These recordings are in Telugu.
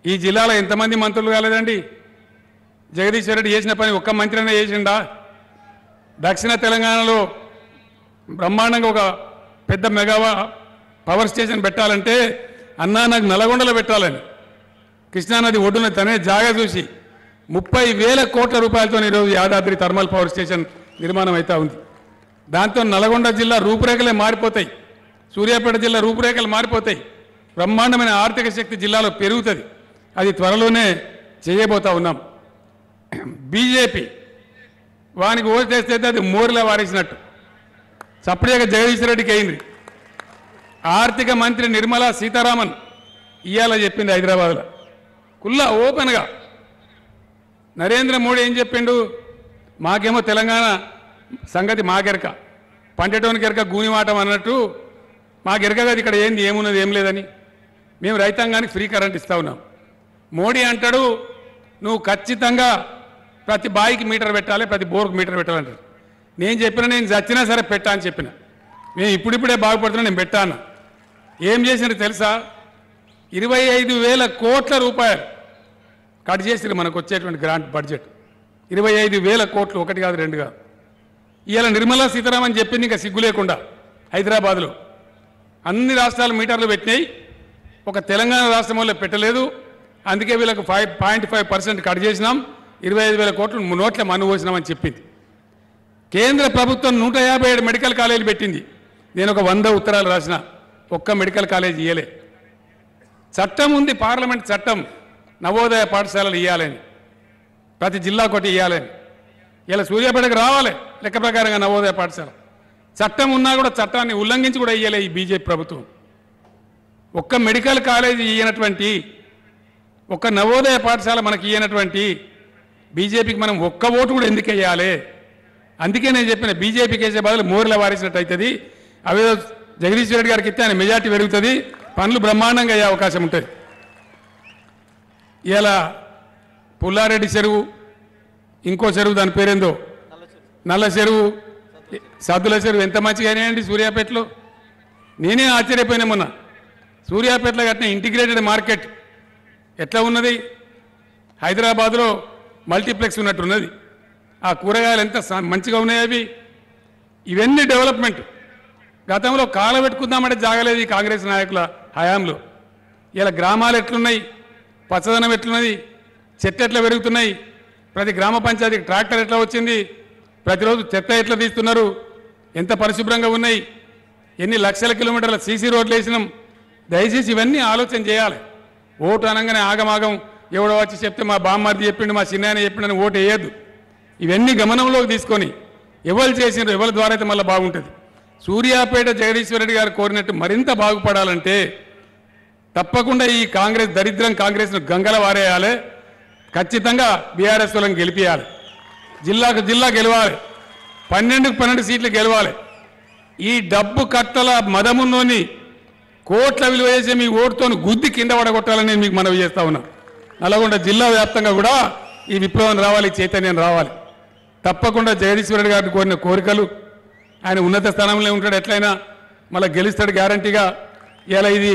ఈ జిల్లాలో ఎంతమంది మంత్రులు కాలేదండి జగదీశ్వర్ రెడ్డి చేసిన పని ఒక్క మంత్రినే చేసిండా దక్షిణ తెలంగాణలో బ్రహ్మాండంగా ఒక పెద్ద మెగావా పవర్ స్టేషన్ పెట్టాలంటే అన్నా నాకు నల్గొండలో పెట్టాలని కృష్ణానది ఒడ్డున తనే జాగా చూసి ముప్పై వేల కోట్ల రూపాయలతో ఈరోజు యాదాద్రి థర్మల్ పవర్ స్టేషన్ నిర్మాణం అవుతా ఉంది దాంతో నల్గొండ జిల్లా రూపురేఖలే మారిపోతాయి సూర్యాపేట జిల్లా రూపురేఖలు మారిపోతాయి బ్రహ్మాండమైన ఆర్థిక శక్తి జిల్లాలో పెరుగుతుంది అది త్వరలోనే చేయబోతా ఉన్నాం బీజేపీ వానికి ఓటేస్తే అది మోరిలా వారేసినట్టు సపరేగా జగదీశ్వర రెడ్డికి అయింది ఆర్థిక మంత్రి నిర్మలా సీతారామన్ ఇవాళ చెప్పింది హైదరాబాద్లో కుల్లా ఓపెన్గా నరేంద్ర మోడీ ఏం చెప్పిండు మాకేమో తెలంగాణ సంగతి మాకెరక పంటటోనికి ఎరక గూనివాటం అన్నట్టు మాకెరక కదా ఇక్కడ ఏంది ఏమున్నది ఏం లేదని మేము రైతాంగానికి ఫ్రీ కరెంట్ ఇస్తా ఉన్నాం మోడీ అంటాడు నువ్వు ఖచ్చితంగా ప్రతి బాయికి మీటర్ పెట్టాలి ప్రతి బోర్కు మీటర్ పెట్టాలంటారు నేను చెప్పిన నేను చచ్చినా సరే పెట్టా అని చెప్పిన మేము ఇప్పుడిప్పుడే బాగుపడుతున్నా నేను పెట్టా అన్న ఏం చేసినారు తెలుసా ఇరవై ఐదు వేల కోట్ల రూపాయలు కట్ చేసిరు మనకు వచ్చేటువంటి గ్రాంట్ బడ్జెట్ ఇరవై ఐదు వేల కోట్లు ఒకటి కాదు రెండు కాదు ఇవాళ నిర్మలా సీతారామన్ చెప్పింది ఇంకా సిగ్గు లేకుండా హైదరాబాద్లో అన్ని రాష్ట్రాలు మీటర్లు పెట్టినాయి ఒక తెలంగాణ రాష్ట్రం వల్ల పెట్టలేదు అందుకే వీళ్ళకు five point five percent cut చేసినాం ఇరవై ఐదు వేల కోట్లు నోట్ల మన్ను పోసినామని చెప్పింది కేంద్ర ప్రభుత్వం నూట యాభై ఏడు మెడికల్ కాలేజీలు పెట్టింది నేను ఒక వంద ఉత్తరాలు రాసిన ఒక్క మెడికల్ కాలేజీ ఇయ్యలే చట్టం ఉంది పార్లమెంట్ చట్టం నవోదయ పాఠశాలలు ఇవ్వాలని ప్రతి జిల్లా ఒకటి ఇవ్వాలని ఇలా సూర్యాపేటకు రావాలి లెక్క ప్రకారంగా నవోదయ పాఠశాల చట్టం ఉన్నా కూడా చట్టాన్ని ఉల్లంఘించి కూడా ఇయ్యలే ఈ బీజేపీ ప్రభుత్వం ఒక్క మెడికల్ కాలేజీ ఇయ్యనటువంటి ఒక్క నవోదయ పాఠశాల మనకి ఇయ్యనటువంటి బీజేపీకి మనం ఒక్క ఓటు కూడా ఎందుకు వేయాలి అందుకే నేను చెప్పిన బీజేపీకి వేసే బదులు మోరిల వారేసినట్టు అవుతుంది అవేదో జగదీశ్వర్ రెడ్డి గారికి ఇస్తే ఆయన మెజార్టీ పెరుగుతుంది పనులు బ్రహ్మాండంగా అయ్యే అవకాశం ఉంటుంది ఇలా పుల్లారెడ్డి చెరువు ఇంకో చెరువు దాని పేరేందో నల్ల చెరువు సద్దుల చెరువు ఎంత మంచిగా అయినాయండి సూర్యాపేటలో నేనే ఆశ్చర్యపోయినా మొన్న సూర్యాపేటలో కట్టిన ఇంటిగ్రేటెడ్ మార్కెట్ ఎట్లా ఉన్నది హైదరాబాద్లో మల్టీప్లెక్స్ ఉన్నట్టున్నది ఆ కూరగాయలు ఎంత స- మంచిగా ఉన్నాయి అవి ఇవన్నీ డెవలప్మెంట్ గతంలో కాలబెట్టుకుందామంటే జాగలేదు ఈ కాంగ్రెస్ నాయకుల హయాంలో ఇలా గ్రామాలు ఎట్లున్నాయి పచ్చదనం ఎట్లున్నది చెత్త ఎట్లా పెరుగుతున్నాయి ప్రతి గ్రామ పంచాయతీకి ట్రాక్టర్ ఎట్లా వచ్చింది ప్రతిరోజు చెత్త ఎట్లా తీస్తున్నారు ఎంత పరిశుభ్రంగా ఉన్నాయి ఎన్ని లక్షల కిలోమీటర్ల సీసీ రోడ్లు వేసినాం దయచేసి ఇవన్నీ ఆలోచన చేయాలి ఓటు అనగానే ఆగమాగం ఎవడో వచ్చి చెప్తే మా బామ్మర్ది చెప్పిండు మా చిన్నాయన చెప్పిండని ఓటు వేయద్దు ఇవన్నీ గమనంలోకి తీసుకొని ఎవరు చేసినారు ఎవరి ద్వారా అయితే మళ్ళీ బాగుంటుంది సూర్యాపేట జగదీశ్వర రెడ్డి గారు కోరినట్టు మరింత బాగుపడాలంటే తప్పకుండా ఈ కాంగ్రెస్ దరిద్రం కాంగ్రెస్ను గంగల వారేయాలి ఖచ్చితంగా బీఆర్ఎస్ వాళ్ళని గెలిపియాలి జిల్లాకు జిల్లా గెలవాలి పన్నెండుకు పన్నెండు సీట్లు గెలవాలి ఈ డబ్బు కట్టల మదమున్నోని కోట్ల విలువ చేసే మీ ఓటుతో గుద్ది కింద పడగొట్టాలని నేను మీకు మనవి చేస్తా ఉన్నా నల్గొండ జిల్లా వ్యాప్తంగా కూడా ఈ విప్లవం రావాలి చైతన్యం రావాలి తప్పకుండా జగదీశ్వరుడు గారిని కోరిన కోరికలు ఆయన ఉన్నత స్థానంలో ఉంటాడు ఎట్లయినా మళ్ళీ గెలుస్తాడు గ్యారంటీగా ఇలా ఇది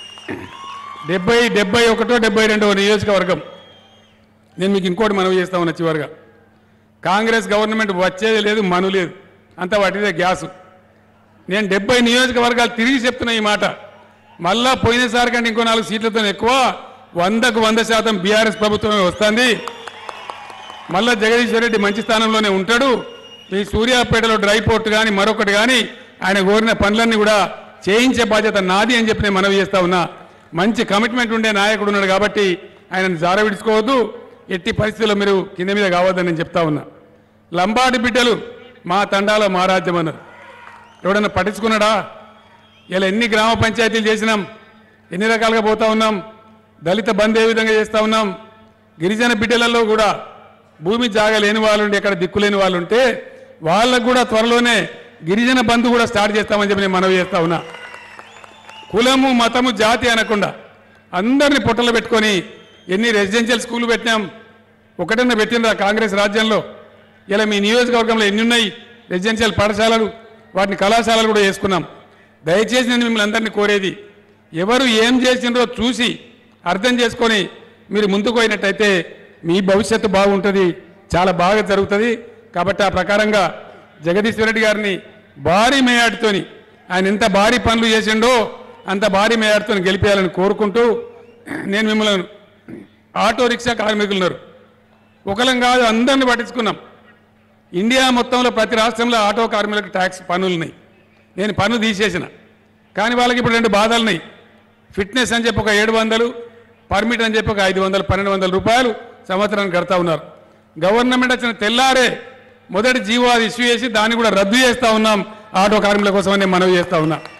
డెబ్బై డెబ్బై ఒకటో డెబ్బై రెండవ నియోజకవర్గం నేను మీకు ఇంకోటి మనవి చేస్తా ఉన్నా చివరిగా కాంగ్రెస్ గవర్నమెంట్ వచ్చేది లేదు మను లేదు అంతా వాటిదే గ్యాసు నేను డెబ్బై నియోజకవర్గాలు తిరిగి చెప్తున్నా ఈ మాట మళ్ళా పోయినసారి కంటే ఇంకో నాలుగు సీట్లతో ఎక్కువ వందకు వంద శాతం బీఆర్ఎస్ ప్రభుత్వమే వస్తుంది మళ్ళా జగదీశ్వర్ రెడ్డి మంచి స్థానంలోనే ఉంటాడు ఈ సూర్యాపేటలో డ్రై పోర్ట్ కానీ మరొకటి కానీ ఆయన కోరిన పనులన్నీ కూడా చేయించే బాధ్యత నాది అని చెప్పి నేను మనవి చేస్తా ఉన్నా మంచి కమిట్మెంట్ ఉండే నాయకుడు ఉన్నాడు కాబట్టి ఆయనను జార విడుచుకోవద్దు ఎట్టి పరిస్థితుల్లో మీరు కింద మీద కావద్దని నేను చెప్తా ఉన్నా లంబాడి బిడ్డలు మా తండాలో మా రాజ్యం అన్నారు ఎవడన్నా పట్టించుకున్నాడా ఇలా ఎన్ని గ్రామ పంచాయతీలు చేసినాం ఎన్ని రకాలుగా పోతా ఉన్నాం దళిత బంద్ ఏ విధంగా చేస్తా ఉన్నాం గిరిజన బిడ్డలలో కూడా భూమి జాగా లేని వాళ్ళు ఉండి ఎక్కడ దిక్కు లేని వాళ్ళు ఉంటే వాళ్ళకు కూడా త్వరలోనే గిరిజన బంధు కూడా స్టార్ట్ చేస్తామని చెప్పి నేను మనవి చేస్తా ఉన్నా కులము మతము జాతి అనకుండా అందరిని పొట్టలు పెట్టుకొని ఎన్ని రెసిడెన్షియల్ స్కూల్ పెట్టినాం ఒకటన్నా పెట్టినరా కాంగ్రెస్ రాజ్యంలో ఇలా మీ నియోజకవర్గంలో ఎన్ని ఉన్నాయి రెసిడెన్షియల్ పాఠశాలలు వాటిని కళాశాలలు కూడా చేసుకున్నాం దయచేసి నేను మిమ్మల్ని అందరినీ కోరేది ఎవరు ఏం చేసిండ్రో చూసి అర్థం చేసుకొని మీరు ముందుకు పోయినట్టయితే మీ భవిష్యత్తు బాగుంటుంది చాలా బాగా జరుగుతుంది కాబట్టి ఆ ప్రకారంగా జగదీశ్వర రెడ్డి గారిని భారీ మేయాడుతోని ఆయన ఎంత భారీ పనులు చేసిండో అంత భారీ మేయాడుతోని గెలిపేయాలని కోరుకుంటూ నేను మిమ్మల్ని ఆటో రిక్షా కార్మికులు ఉన్నారు ఒకలం కాదు అందరిని పట్టించుకున్నాం ఇండియా మొత్తంలో ప్రతి రాష్ట్రంలో ఆటో కార్మికులకు ట్యాక్స్ పన్నులు ఉన్నాయి నేను పన్ను తీసేసిన కానీ వాళ్ళకి ఇప్పుడు రెండు బాధలు ఉన్నాయి ఫిట్నెస్ అని చెప్పి ఒక ఏడు వందలు పర్మిట్ అని చెప్పి ఒక ఐదు వందలు పన్నెండు వందల రూపాయలు సంవత్సరానికి కడతా ఉన్నారు గవర్నమెంట్ వచ్చిన తెల్లారే మొదటి జీవో అది ఇష్యూ చేసి దాన్ని కూడా రద్దు చేస్తా ఉన్నాం ఆటో కార్మికుల కోసం నేను మనవి చేస్తా ఉన్నా